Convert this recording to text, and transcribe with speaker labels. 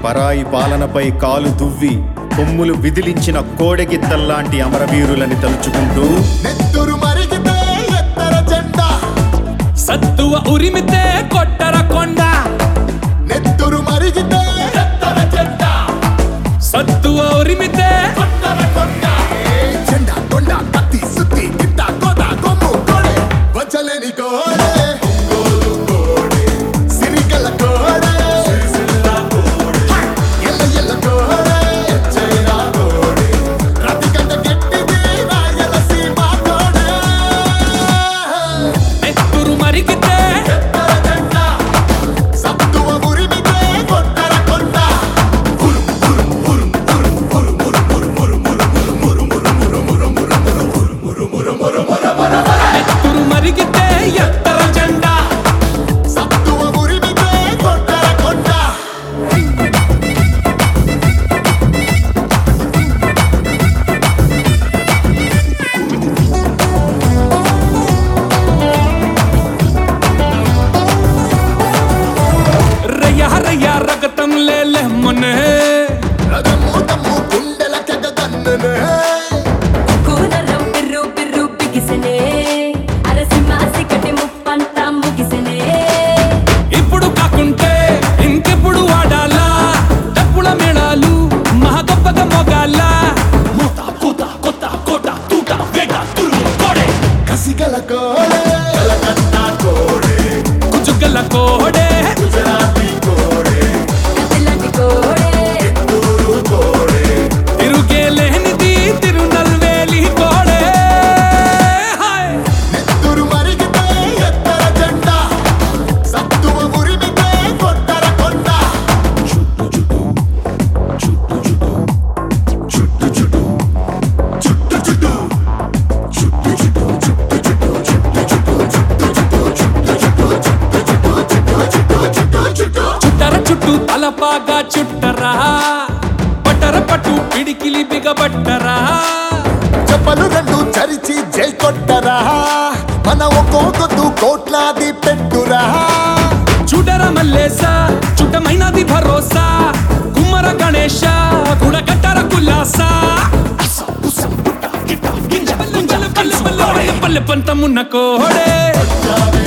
Speaker 1: పరాయి పాలనపై కాలు దువ్వి కొమ్ములు విదిలించిన కోడెగిత్తల్లాంటి అమరవీరులని తలుచుకుంటూ
Speaker 2: నెత్తురు మరిగితే ఎత్తర జెండా
Speaker 3: సత్తువ ఉరిమితే కొట్టర కొండ
Speaker 2: నెత్తురు మరిగితే ఎత్తర జెండా
Speaker 3: సత్తువ ఉరిమితే
Speaker 2: కొట్టర కొండ ఏ జెండా కొండ కత్తి సుత్తి గిట్ట కోట కొమ్ము కోడే వచ్చలేని కోడే ఒంగోలు కోడే సిరికల కోడే హై! ఎల్ల ఎల్ల కోడే ఎచ్చైన కోడే రతికంట గట్టిది రాయలసీమ కోడే
Speaker 3: నెత్తురు మరిగితే
Speaker 2: ఎత్తర జెండా సత్తువ ఉరిమితే కొట్టర కొండ
Speaker 3: నెత్తురు మరిగితే ఎత్తర జెండా
Speaker 2: సత్తువ ఉరిమితే కొట్టర కొండ
Speaker 3: రయ్య రయ్య రగతం లేలే మొన్నే
Speaker 2: రథము తమ్ము గుండెల కెగదన్ననే
Speaker 4: కూనరం పిర్రు పిర్రు బిగిసెనే అరసింహాసి కటి ముప్పంతా ముగిసెనే
Speaker 3: ఇప్పుడు కాకుంటే ఇంకెప్పుడు వాడాలా డప్పుల మేళాలు మహా గొప్పగా మొగాల మూత కూత కొత్త కోట తూట వేట తురుము కోడే
Speaker 2: కసిగల కోడే కలకత్త కోడే
Speaker 3: కుచుగల కోడే
Speaker 2: గుజరాతీ కోడే
Speaker 4: కత్తిలాంటి కోడే
Speaker 2: ఊరు కోడే
Speaker 3: తిరుగే లేనిది తిరునల్వేలి కోడే హాయ్
Speaker 2: నెత్తురు మరిగితే ఎత్తర జెండా సత్తువ ఉరిమితే కొట్టర కొండ చుట్టు చుట్టు చుట్టు చుట్టు చుట్టు చుట్టు చుట్టు
Speaker 3: చుట్టర చుట్టూ తలపాగా చుట్టరా పట్టర పట్టు పిడికిలి బిగబట్టరా
Speaker 2: చెప్పలు రెండు చరిచి జై కొట్టరా మన ఒక్కొక్కదు కోట్లాది పెట్టురా
Speaker 3: చూడర మల్లేస చుట్టమైనది భరోసా కుమ్మర గణేశ గుడగట్టర కుల్లాస పల్లె పల్లె పల్లె పంతమున్న కోడే
Speaker 2: కొట్టాలి